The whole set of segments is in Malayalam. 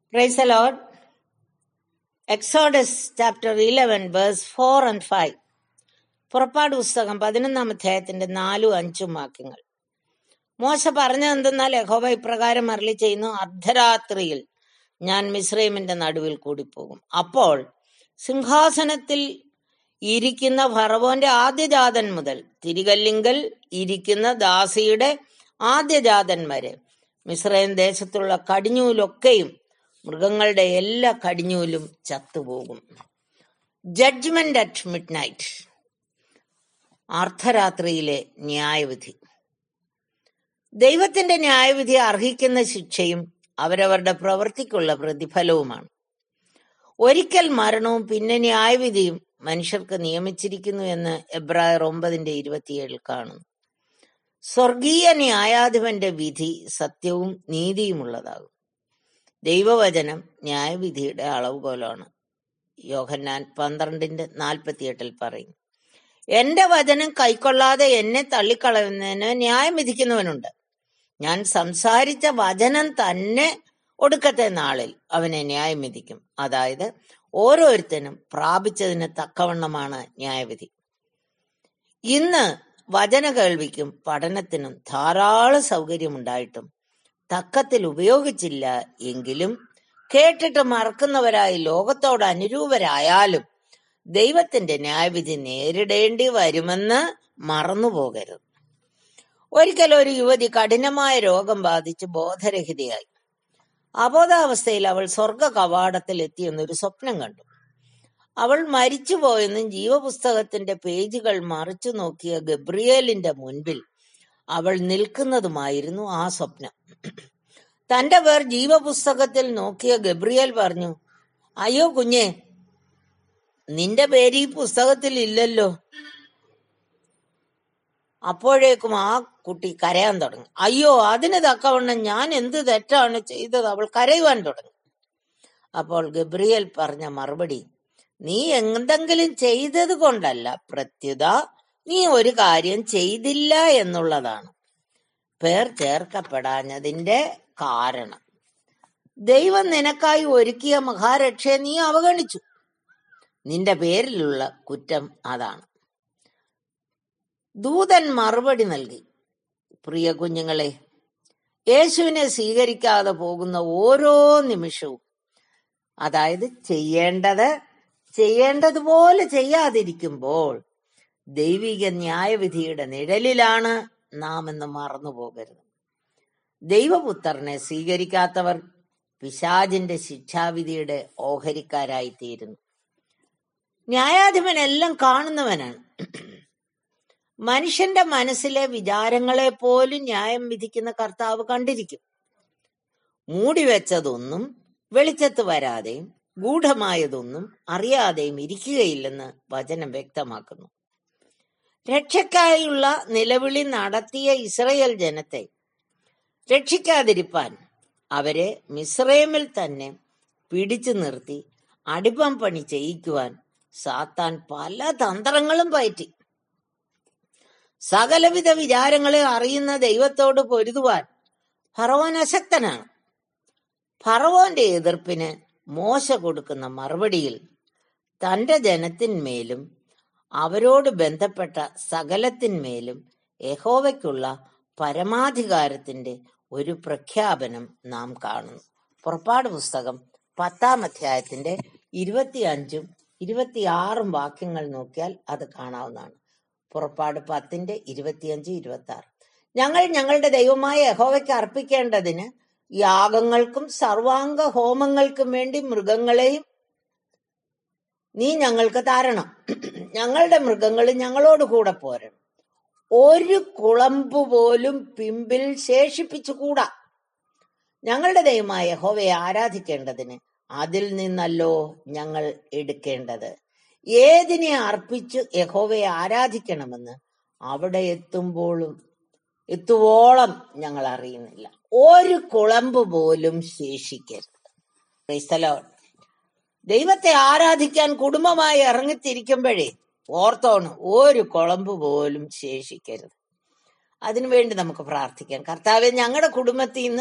Praise the Lord. Exodus chapter 11 verse 4 and 5. പുറപ്പാട് പുസ്തകം പതിനൊന്നാം അധ്യായത്തിന്റെ നാലും അഞ്ചും വാക്യങ്ങൾ മോശ പറഞ്ഞതെന്തെന്നാൽ യഹോവ ഇപ്രകാരം അരളി ചെയ്യുന്നു അർദ്ധരാത്രിയിൽ ഞാൻ മിസ്രൈമിന്റെ നടുവിൽ കൂടി പോകും അപ്പോൾ സിംഹാസനത്തിൽ ഇരിക്കുന്ന ഫറവോന്റെ ആദ്യജാതൻ മുതൽ തിരികല്ലിങ്കൽ ഇരിക്കുന്ന ദാസിയുടെ ആദ്യജാതൻ വരെ മിസ്രൈം ദേശത്തുള്ള കടിഞ്ഞൂലൊക്കെയും മൃഗങ്ങളുടെ എല്ലാ കടിഞ്ഞൂലും ചത്തുപോകും ജഡ്ജ്മെന്റ് അറ്റ് മിഡ് നൈറ്റ് അർദ്ധരാത്രിയിലെ ന്യായവിധി ദൈവത്തിന്റെ ന്യായവിധി അർഹിക്കുന്ന ശിക്ഷയും അവരവരുടെ പ്രവൃത്തിക്കുള്ള പ്രതിഫലവുമാണ് ഒരിക്കൽ മരണവും പിന്നെ ന്യായവിധിയും മനുഷ്യർക്ക് നിയമിച്ചിരിക്കുന്നു എന്ന് എബ്രായർ ഒമ്പതിന്റെ ഇരുപത്തിയേഴിൽ കാണുന്നു സ്വർഗീയ ന്യായാധിപന്റെ വിധി സത്യവും നീതിയുമുള്ളതാകും ദൈവവചനം ന്യായവിധിയുടെ അളവുകോലാണ് യോഹന്നാൻ പന്ത്രണ്ടിന്റെ നാൽപ്പത്തിയെട്ടിൽ പറയും എന്റെ വചനം കൈക്കൊള്ളാതെ എന്നെ തള്ളിക്കളയുന്നതിന് ന്യായം വിധിക്കുന്നവനുണ്ട് ഞാൻ സംസാരിച്ച വചനം തന്നെ ഒടുക്കത്തെ നാളിൽ അവനെ ന്യായം വിധിക്കും അതായത് ഓരോരുത്തനും പ്രാപിച്ചതിന് തക്കവണ്ണമാണ് ന്യായവിധി ഇന്ന് വചന കേൾവിക്കും പഠനത്തിനും ധാരാളം സൗകര്യമുണ്ടായിട്ടും തക്കത്തിൽ ഉപയോഗിച്ചില്ല എങ്കിലും കേട്ടിട്ട് മറക്കുന്നവരായി ലോകത്തോട് അനുരൂപരായാലും ദൈവത്തിന്റെ ന്യായവിധി നേരിടേണ്ടി വരുമെന്ന് മറന്നുപോകരുത് ഒരിക്കൽ ഒരു യുവതി കഠിനമായ രോഗം ബാധിച്ച് ബോധരഹിതയായി അബോധാവസ്ഥയിൽ അവൾ സ്വർഗ കവാടത്തിൽ എത്തിയെന്നൊരു സ്വപ്നം കണ്ടു അവൾ മരിച്ചുപോയെന്നും ജീവപുസ്തകത്തിന്റെ പേജുകൾ മറിച്ചു നോക്കിയ ഗബ്രിയേലിന്റെ മുൻപിൽ അവൾ നിൽക്കുന്നതുമായിരുന്നു ആ സ്വപ്നം തന്റെ പേർ ജീവപുസ്തകത്തിൽ നോക്കിയ ഗബ്രിയേൽ പറഞ്ഞു അയ്യോ കുഞ്ഞെ നിന്റെ പേര് ഈ പുസ്തകത്തിൽ ഇല്ലല്ലോ അപ്പോഴേക്കും ആ കുട്ടി കരയാൻ തുടങ്ങി അയ്യോ അതിന് തക്കവണ്ണം ഞാൻ എന്ത് തെറ്റാണ് ചെയ്തത് അവൾ കരയുവാൻ തുടങ്ങി അപ്പോൾ ഗബ്രിയേൽ പറഞ്ഞ മറുപടി നീ എന്തെങ്കിലും ചെയ്തത് കൊണ്ടല്ല പ്രത്യുത നീ ഒരു കാര്യം ചെയ്തില്ല എന്നുള്ളതാണ് പേർ ചേർക്കപ്പെടാഞ്ഞതിന്റെ കാരണം ദൈവം നിനക്കായി ഒരുക്കിയ മഹാരക്ഷയെ നീ അവഗണിച്ചു നിന്റെ പേരിലുള്ള കുറ്റം അതാണ് ദൂതൻ മറുപടി നൽകി പ്രിയ കുഞ്ഞുങ്ങളെ യേശുവിനെ സ്വീകരിക്കാതെ പോകുന്ന ഓരോ നിമിഷവും അതായത് ചെയ്യേണ്ടത് ചെയ്യേണ്ടതുപോലെ ചെയ്യാതിരിക്കുമ്പോൾ ദൈവിക ന്യായവിധിയുടെ നിഴലിലാണ് നാം എന്ന് മറന്നു പോകരുത് ദൈവപുത്രനെ സ്വീകരിക്കാത്തവർ പിശാജിന്റെ ശിക്ഷാവിധിയുടെ ഓഹരിക്കാരായി തീരുന്നു ന്യായാധിപൻ എല്ലാം കാണുന്നവനാണ് മനുഷ്യന്റെ മനസ്സിലെ വിചാരങ്ങളെ പോലും ന്യായം വിധിക്കുന്ന കർത്താവ് കണ്ടിരിക്കും മൂടിവെച്ചതൊന്നും വെളിച്ചത്ത് വരാതെയും ഗൂഢമായതൊന്നും അറിയാതെയും ഇരിക്കുകയില്ലെന്ന് വചനം വ്യക്തമാക്കുന്നു രക്ഷയ്ക്കായുള്ള നിലവിളി നടത്തിയ ഇസ്രയേൽ ജനത്തെ രക്ഷിക്കാതിരിപ്പാൻ അവരെ മിസ്രൈമിൽ തന്നെ പിടിച്ചു നിർത്തി അടിപ്പം പണി ചെയ്യിക്കുവാൻ സാത്താൻ പല തന്ത്രങ്ങളും പയറ്റി സകലവിധ വിചാരങ്ങളെ അറിയുന്ന ദൈവത്തോട് പൊരുതുവാൻ ഫറവോൻ അശക്തനാണ് ഫറവോന്റെ എതിർപ്പിന് മോശ കൊടുക്കുന്ന മറുപടിയിൽ തന്റെ ജനത്തിന്മേലും അവരോട് ബന്ധപ്പെട്ട സകലത്തിന്മേലും യഹോവയ്ക്കുള്ള പരമാധികാരത്തിന്റെ ഒരു പ്രഖ്യാപനം നാം കാണുന്നു പുറപ്പാട് പുസ്തകം പത്താം അധ്യായത്തിന്റെ ഇരുപത്തിയഞ്ചും ഇരുപത്തിയാറും വാക്യങ്ങൾ നോക്കിയാൽ അത് കാണാവുന്നതാണ് പുറപ്പാട് പത്തിന്റെ ഇരുപത്തിയഞ്ച് ഇരുപത്തി ആറ് ഞങ്ങൾ ഞങ്ങളുടെ ദൈവമായ യഹോവയ്ക്ക് അർപ്പിക്കേണ്ടതിന് യാഗങ്ങൾക്കും സർവാംഗ ഹോമങ്ങൾക്കും വേണ്ടി മൃഗങ്ങളെയും നീ ഞങ്ങൾക്ക് താരണം ഞങ്ങളുടെ മൃഗങ്ങൾ ഞങ്ങളോട് കൂടെ പോരണം ഒരു കുളമ്പ് പോലും പിമ്പിൽ ശേഷിപ്പിച്ചുകൂടാ ഞങ്ങളുടെ ദൈവമായ യഹോവയെ ആരാധിക്കേണ്ടതിന് അതിൽ നിന്നല്ലോ ഞങ്ങൾ എടുക്കേണ്ടത് ഏതിനെ അർപ്പിച്ച് യഹോവയെ ആരാധിക്കണമെന്ന് അവിടെ എത്തുമ്പോഴും എത്തുവോളം ഞങ്ങൾ അറിയുന്നില്ല ഒരു കുളമ്പ് പോലും ശേഷിക്കരുത് ക്രൈസ്തലോ ദൈവത്തെ ആരാധിക്കാൻ കുടുംബമായി ഇറങ്ങിത്തിരിക്കുമ്പോഴേ ഓർത്തോണം ഒരു കുളമ്പ് പോലും ശേഷിക്കരുത് അതിനുവേണ്ടി നമുക്ക് പ്രാർത്ഥിക്കാം കർത്താവെ ഞങ്ങളുടെ കുടുംബത്തിൽ നിന്ന്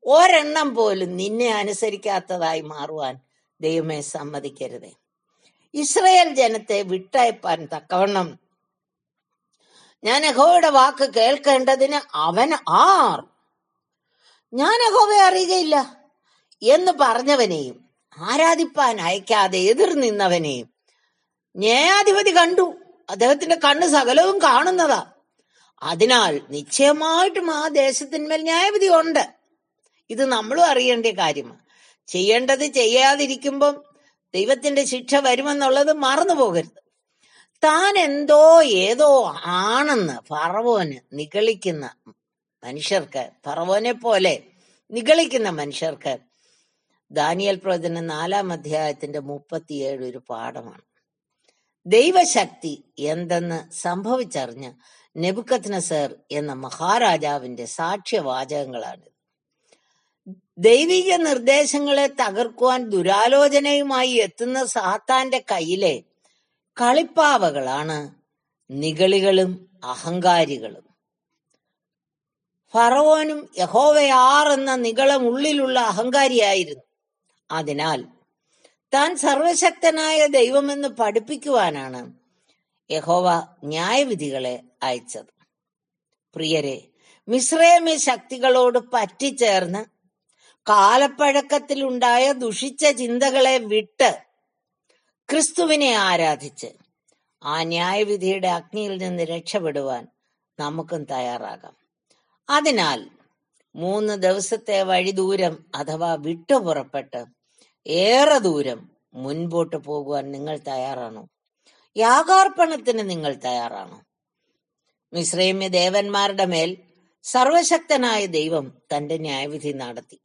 ഒരെണ്ണം പോലും നിന്നെ അനുസരിക്കാത്തതായി മാറുവാൻ ദൈവമേ സമ്മതിക്കരുതേ ഇസ്രയേൽ ജനത്തെ വിട്ടയപ്പാൻ തക്കവണ്ണം ഞാൻ യഹോവയുടെ വാക്ക് കേൾക്കേണ്ടതിന് അവൻ ആർ ഞാൻ യഹോവയെ അറിയുകയില്ല എന്ന് പറഞ്ഞവനെയും ആരാധിപ്പാൻ അയക്കാതെ എതിർ നിന്നവനെയും ന്യായാധിപതി കണ്ടു അദ്ദേഹത്തിന്റെ കണ്ണ് സകലവും കാണുന്നതാ അതിനാൽ നിശ്ചയമായിട്ടും ആ ദേശത്തിന്മേൽ ന്യായവിധി ഉണ്ട് ഇത് നമ്മളും അറിയേണ്ട കാര്യമാണ് ചെയ്യേണ്ടത് ചെയ്യാതിരിക്കുമ്പം ദൈവത്തിന്റെ ശിക്ഷ വരുമെന്നുള്ളത് മറന്നു പോകരുത് താൻ എന്തോ ഏതോ ആണെന്ന് ഫറവോന് നിഗളിക്കുന്ന മനുഷ്യർക്ക് ഫറവോനെ പോലെ നിഗളിക്കുന്ന മനുഷ്യർക്ക് ദാനിയൽ പ്രവചനം നാലാം അധ്യായത്തിന്റെ മുപ്പത്തിയേഴ് ഒരു പാഠമാണ് ദൈവശക്തി എന്തെന്ന് സംഭവിച്ചറിഞ്ഞ് നെബുക്കത്നസർ എന്ന മഹാരാജാവിന്റെ സാക്ഷ്യവാചകങ്ങളാണ് ദൈവിക നിർദ്ദേശങ്ങളെ തകർക്കുവാൻ ദുരാലോചനയുമായി എത്തുന്ന സാത്താന്റെ കയ്യിലെ കളിപ്പാവകളാണ് നിഗളികളും അഹങ്കാരികളും ഫറവോനും യഹോവയാർ എന്ന നിഗളം ഉള്ളിലുള്ള അഹങ്കാരിയായിരുന്നു അതിനാൽ താൻ സർവശക്തനായ ദൈവമെന്ന് പഠിപ്പിക്കുവാനാണ് യഹോവ ന്യായവിധികളെ അയച്ചത് പ്രിയരെ മിശ്രയമി ശക്തികളോട് പറ്റിച്ചേർന്ന് കാലപ്പഴക്കത്തിലുണ്ടായ ദുഷിച്ച ചിന്തകളെ വിട്ട് ക്രിസ്തുവിനെ ആരാധിച്ച് ആ ന്യായവിധിയുടെ അഗ്നിയിൽ നിന്ന് രക്ഷപ്പെടുവാൻ നമുക്കും തയ്യാറാകാം അതിനാൽ മൂന്ന് ദിവസത്തെ വഴിദൂരം അഥവാ വിട്ടുപുറപ്പെട്ട് ഏറെ ദൂരം മുൻപോട്ട് പോകുവാൻ നിങ്ങൾ തയ്യാറാണോ യാഗാർപ്പണത്തിന് നിങ്ങൾ തയ്യാറാണോ മിശ്രൈമ്യ ദേവന്മാരുടെ മേൽ സർവശക്തനായ ദൈവം തന്റെ ന്യായവിധി നടത്തി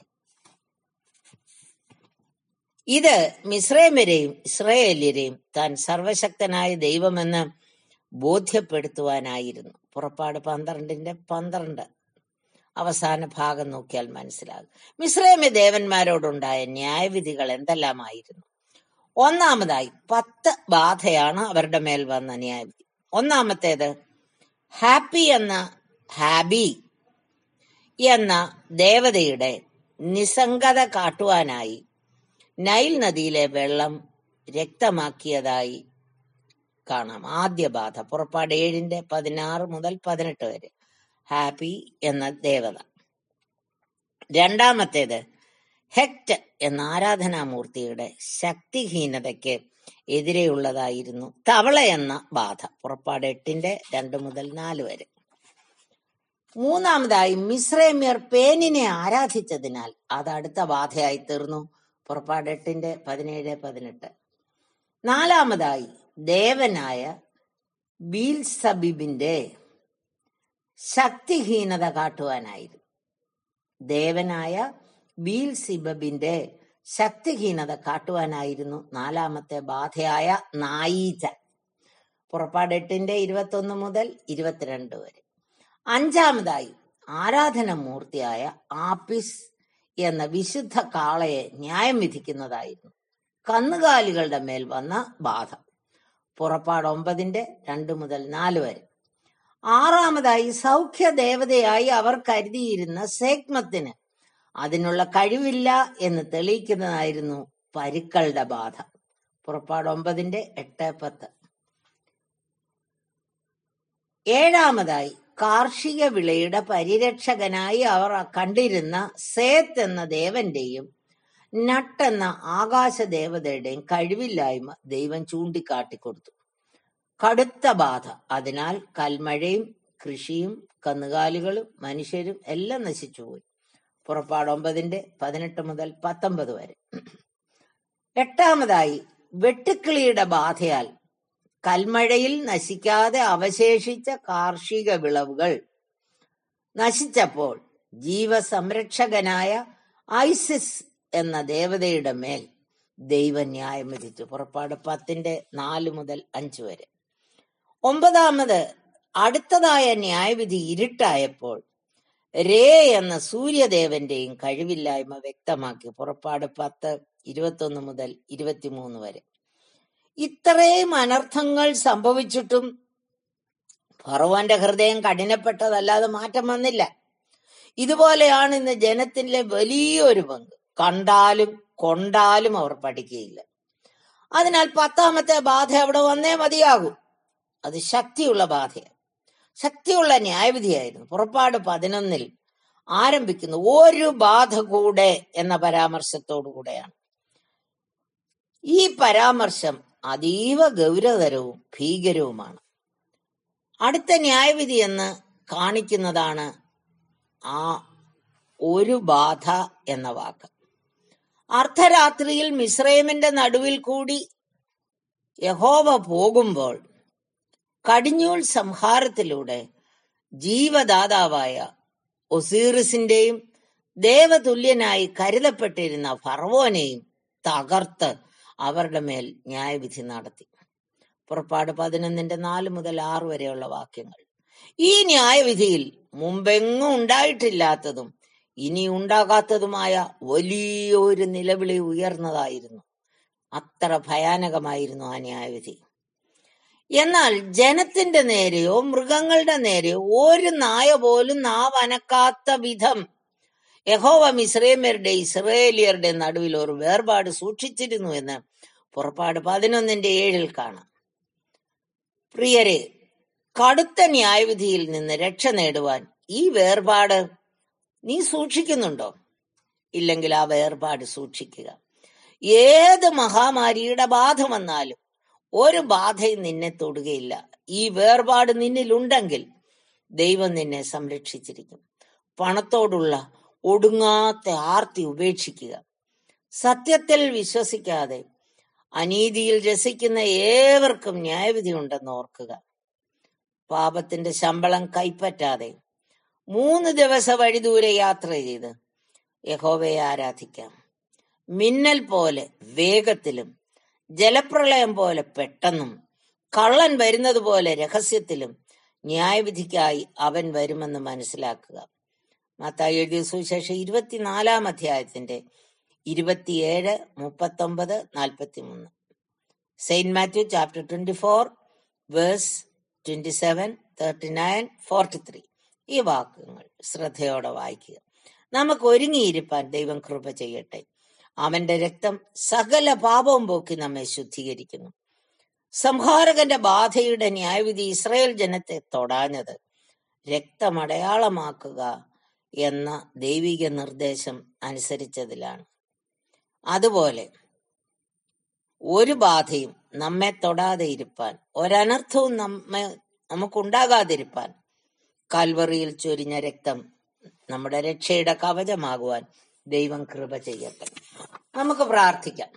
ഇത് മിശ്രൈമ്യരെയും ഇസ്രയേല്യരെയും താൻ സർവശക്തനായ ദൈവമെന്ന് ബോധ്യപ്പെടുത്തുവാനായിരുന്നു പുറപ്പാട് പന്ത്രണ്ടിന്റെ പന്ത്രണ്ട് അവസാന ഭാഗം നോക്കിയാൽ മനസ്സിലാകും മിശ്രൈമ്യ ദേവന്മാരോടുണ്ടായ ന്യായവിധികൾ എന്തെല്ലാമായിരുന്നു ഒന്നാമതായി പത്ത് ബാധയാണ് അവരുടെ മേൽ വന്ന ന്യായവിധി ഒന്നാമത്തേത് ഹാപ്പി എന്ന ഹാബി എന്ന ദേവതയുടെ നിസ്സംഗത കാട്ടുവാനായി നൈൽ നദിയിലെ വെള്ളം രക്തമാക്കിയതായി കാണാം ആദ്യ ബാധ പുറപ്പാട് ഏഴിന്റെ പതിനാറ് മുതൽ പതിനെട്ട് വരെ ഹാപ്പി എന്ന ദേവത രണ്ടാമത്തേത് ഹെക്ട് എന്ന ആരാധനാമൂർത്തിയുടെ ശക്തിഹീനതയ്ക്ക് എതിരെയുള്ളതായിരുന്നു തവള എന്ന ബാധ പുറപ്പാട് എട്ടിന്റെ രണ്ട് മുതൽ നാല് വരെ മൂന്നാമതായി മിശ്രമ്യർ പേനിനെ ആരാധിച്ചതിനാൽ അത് അടുത്ത ബാധയായി തീർന്നു പുറപ്പാട് എട്ടിന്റെ പതിനേഴ് പതിനെട്ട് നാലാമതായി ദേവനായ ബീൽസബിബിന്റെ ശക്തിഹീനത കാട്ടുവാനായിരുന്നു ദേവനായ ബീൽസിബബിന്റെ ശക്തിഹീനത കാട്ടുവാനായിരുന്നു നാലാമത്തെ ബാധയായ നായീച്ച പുറപ്പാട് എട്ടിന്റെ ഇരുപത്തൊന്ന് മുതൽ ഇരുപത്തിരണ്ട് വരെ അഞ്ചാമതായി ആരാധന മൂർത്തിയായ ആപ്പിസ് എന്ന വിശുദ്ധ കാളയെ ന്യായം വിധിക്കുന്നതായിരുന്നു കന്നുകാലികളുടെ മേൽ വന്ന ബാധ പുറപ്പാട് ഒമ്പതിന്റെ രണ്ട് മുതൽ നാല് വരെ ആറാമതായി സൗഖ്യ ദേവതയായി അവർ കരുതിയിരുന്ന സേക്മത്തിന് അതിനുള്ള കഴിവില്ല എന്ന് തെളിയിക്കുന്നതായിരുന്നു പരുക്കളുടെ ബാധ പുറപ്പാട് ഒമ്പതിന്റെ എട്ട് പത്ത് ഏഴാമതായി കാർഷിക വിളയുടെ പരിരക്ഷകനായി അവർ കണ്ടിരുന്ന സേത്ത് എന്ന ദേവന്റെയും നട്ട് എന്ന ആകാശ ദേവതയുടെയും കഴിവില്ലായ്മ ദൈവം ചൂണ്ടിക്കാട്ടിക്കൊടുത്തു കടുത്ത ബാധ അതിനാൽ കൽമഴയും കൃഷിയും കന്നുകാലികളും മനുഷ്യരും എല്ലാം നശിച്ചുപോയി പുറപ്പാട് ഒമ്പതിന്റെ പതിനെട്ട് മുതൽ പത്തൊമ്പത് വരെ എട്ടാമതായി വെട്ടുക്കിളിയുടെ ബാധയാൽ കൽമഴയിൽ നശിക്കാതെ അവശേഷിച്ച കാർഷിക വിളവുകൾ നശിച്ചപ്പോൾ ജീവസംരക്ഷകനായ ഐസിസ് എന്ന ദേവതയുടെ മേൽ ദൈവം ന്യായം വിധിച്ചു പുറപ്പാട് പത്തിന്റെ നാല് മുതൽ അഞ്ച് വരെ ഒമ്പതാമത് അടുത്തതായ ന്യായവിധി ഇരുട്ടായപ്പോൾ രേ എന്ന സൂര്യദേവന്റെയും കഴിവില്ലായ്മ വ്യക്തമാക്കി പുറപ്പാട് പത്ത് ഇരുപത്തൊന്ന് മുതൽ ഇരുപത്തിമൂന്ന് വരെ ഇത്രയും അനർത്ഥങ്ങൾ സംഭവിച്ചിട്ടും ഫറവോന്റെ ഹൃദയം കഠിനപ്പെട്ടതല്ലാതെ മാറ്റം വന്നില്ല ഇതുപോലെയാണ് ഇന്ന് ജനത്തിലെ വലിയൊരു പങ്ക് കണ്ടാലും കൊണ്ടാലും അവർ പഠിക്കുകയില്ല അതിനാൽ പത്താമത്തെ ബാധ അവിടെ വന്നേ മതിയാകൂ അത് ശക്തിയുള്ള ബാധയാണ് ശക്തിയുള്ള ന്യായവിധിയായിരുന്നു പുറപ്പാട് പതിനൊന്നിൽ ആരംഭിക്കുന്നു ഒരു ബാധ കൂടെ എന്ന പരാമർശത്തോടു കൂടെയാണ് ഈ പരാമർശം അതീവ ഗൗരവതരവും ഭീകരവുമാണ് അടുത്ത ന്യായവിധി എന്ന് കാണിക്കുന്നതാണ് ആ ഒരു ബാധ എന്ന വാക്ക് അർദ്ധരാത്രിയിൽ മിശ്രൈമിന്റെ നടുവിൽ കൂടി യഹോവ പോകുമ്പോൾ കടിഞ്ഞൂൽ സംഹാരത്തിലൂടെ ജീവദാതാവായ ഒസീറിസിന്റെയും ദേവതുല്യനായി കരുതപ്പെട്ടിരുന്ന ഫറവോനെയും തകർത്ത് അവരുടെ മേൽ ന്യായവിധി നടത്തി പുറപ്പാട് പതിനൊന്നിന്റെ നാല് മുതൽ ആറ് വരെയുള്ള വാക്യങ്ങൾ ഈ ന്യായവിധിയിൽ മുമ്പെങ്ങും ഉണ്ടായിട്ടില്ലാത്തതും ഇനി ഉണ്ടാകാത്തതുമായ വലിയൊരു നിലവിളി ഉയർന്നതായിരുന്നു അത്ര ഭയാനകമായിരുന്നു ആ ന്യായവിധി എന്നാൽ ജനത്തിന്റെ നേരെയോ മൃഗങ്ങളുടെ നേരെയോ ഒരു നായ പോലും നാവനക്കാത്ത വിധം യഹോവ മിശ്രേമ്യരുടെ ഇസ്രയേലിയരുടെ നടുവിൽ ഒരു വേർപാട് സൂക്ഷിച്ചിരുന്നു എന്ന് പുറപ്പാട് പതിനൊന്നിന്റെ ഏഴിൽ കാണാം പ്രിയരെ കടുത്ത ന്യായവിധിയിൽ നിന്ന് രക്ഷ നേടുവാൻ ഈ വേർപാട് നീ സൂക്ഷിക്കുന്നുണ്ടോ ഇല്ലെങ്കിൽ ആ വേർപാട് സൂക്ഷിക്കുക ഏത് മഹാമാരിയുടെ ബാധ വന്നാലും ഒരു ബാധയും നിന്നെ തൊടുകയില്ല ഈ വേർപാട് നിന്നിലുണ്ടെങ്കിൽ ദൈവം നിന്നെ സംരക്ഷിച്ചിരിക്കും പണത്തോടുള്ള ഒടുങ്ങാത്ത ആർത്തി ഉപേക്ഷിക്കുക സത്യത്തിൽ വിശ്വസിക്കാതെ അനീതിയിൽ രസിക്കുന്ന ഏവർക്കും ന്യായവിധി ഉണ്ടെന്ന് ഓർക്കുക പാപത്തിന്റെ ശമ്പളം കൈപ്പറ്റാതെ മൂന്ന് ദിവസ വഴി ദൂരെ യാത്ര ചെയ്ത് യഹോവയെ ആരാധിക്കാം മിന്നൽ പോലെ വേഗത്തിലും ജലപ്രളയം പോലെ പെട്ടെന്നും കള്ളൻ വരുന്നത് പോലെ രഹസ്യത്തിലും ന്യായവിധിക്കായി അവൻ വരുമെന്ന് മനസ്സിലാക്കുക മത്തായി എഴുതിയ സുവിശേഷം ഇരുപത്തിനാലാം അധ്യായത്തിന്റെ ഇരുപത്തിയേഴ് മുപ്പത്തൊമ്പത് നാൽപ്പത്തിമൂന്ന് Saint Matthew chapter twenty four verse twenty seven thirty nine forty three ഈ വാക്കുകൾ ശ്രദ്ധയോടെ വായിക്കുക നമുക്ക് ഒരുങ്ങിയിരിപ്പാൻ ദൈവം കൃപ ചെയ്യട്ടെ അവന്റെ രക്തം സകല പാപവും പോക്കി നമ്മെ ശുദ്ധീകരിക്കുന്നു സംഹാരകന്റെ ബാധയുടെ ന്യായവിധി ഇസ്രായേൽ ജനത്തെ തൊടാഞ്ഞത് രക്തമടയാളമാക്കുക എന്ന ദൈവിക നിർദ്ദേശം അനുസരിച്ചതിലാണ് അതുപോലെ ഒരു ബാധയും നമ്മെ തൊടാതെ ഇരുപ്പാൻ ഒരനർത്ഥവും നമ്മെ നമുക്കുണ്ടാകാതിരിപ്പാൻ കാൽവറിയിൽ ചൊരിഞ്ഞ രക്തം നമ്മുടെ രക്ഷയുടെ കവചമാകുവാൻ ദൈവം കൃപ ചെയ്യട്ടെ നമുക്ക് പ്രാർത്ഥിക്കാം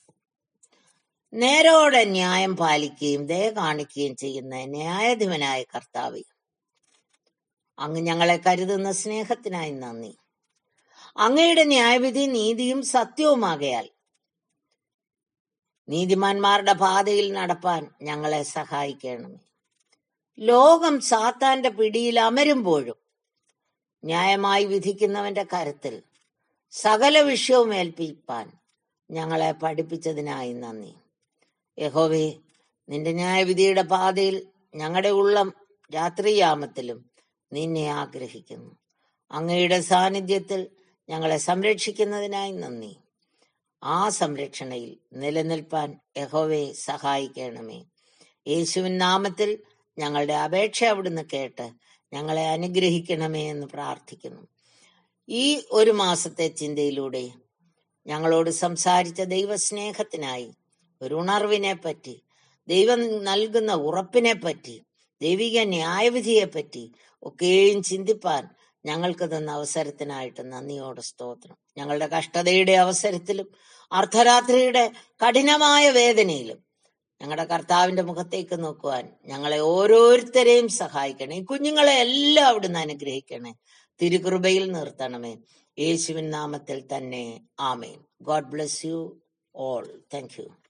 നേരോടെ ന്യായം പാലിക്കുകയും ദയ കാണിക്കുകയും ചെയ്യുന്ന ന്യായാധിപനായ കർത്താവെ അങ്ങ് ഞങ്ങളെ കരുതുന്ന സ്നേഹത്തിനായി നന്ദി അങ്ങയുടെ ന്യായവിധി നീതിയും സത്യവുമാകയാൽ നീതിമാന്മാരുടെ പാതയിൽ നടപ്പാൻ ഞങ്ങളെ സഹായിക്കണമേ ലോകം സാത്താന്റെ പിടിയിൽ അമരുമ്പോഴും ന്യായമായി വിധിക്കുന്നവന്റെ കരത്തിൽ സകല വിഷയവും ഏൽപ്പിപ്പാൻ ഞങ്ങളെ പഠിപ്പിച്ചതിനായി നന്ദി യഹോവേ നിന്റെ ന്യായവിധിയുടെ പാതയിൽ ഞങ്ങളുടെ ഉള്ളം രാത്രിയാമത്തിലും നിന്നെ ആഗ്രഹിക്കുന്നു അങ്ങയുടെ സാന്നിധ്യത്തിൽ ഞങ്ങളെ സംരക്ഷിക്കുന്നതിനായി നന്ദി ആ സംരക്ഷണയിൽ നിലനിൽപ്പാൻ യഹോവയെ സഹായിക്കണമേ യേശുവിൻ നാമത്തിൽ ഞങ്ങളുടെ അപേക്ഷ അവിടുന്ന് കേട്ട് ഞങ്ങളെ അനുഗ്രഹിക്കണമേ എന്ന് പ്രാർത്ഥിക്കുന്നു ഈ ഒരു മാസത്തെ ചിന്തയിലൂടെ ഞങ്ങളോട് സംസാരിച്ച ദൈവസ്നേഹത്തിനായി ഒരു ഉണർവിനെ പറ്റി ദൈവം നൽകുന്ന ഉറപ്പിനെ പറ്റി ദൈവിക ന്യായവിധിയെ പറ്റി ഒക്കെയും ചിന്തിപ്പാൻ ഞങ്ങൾക്ക് തന്ന അവസരത്തിനായിട്ട് നന്ദിയോടെ സ്തോത്രം ഞങ്ങളുടെ കഷ്ടതയുടെ അവസരത്തിലും അർദ്ധരാത്രിയുടെ കഠിനമായ വേദനയിലും ഞങ്ങളുടെ കർത്താവിന്റെ മുഖത്തേക്ക് നോക്കുവാൻ ഞങ്ങളെ ഓരോരുത്തരെയും സഹായിക്കണേ ഈ കുഞ്ഞുങ്ങളെ എല്ലാം അവിടുന്ന് അനുഗ്രഹിക്കണേ തിരുകൃപയിൽ നിർത്തണമേ യേശുവിൻ നാമത്തിൽ തന്നെ ആമേൻ God bless you all thank U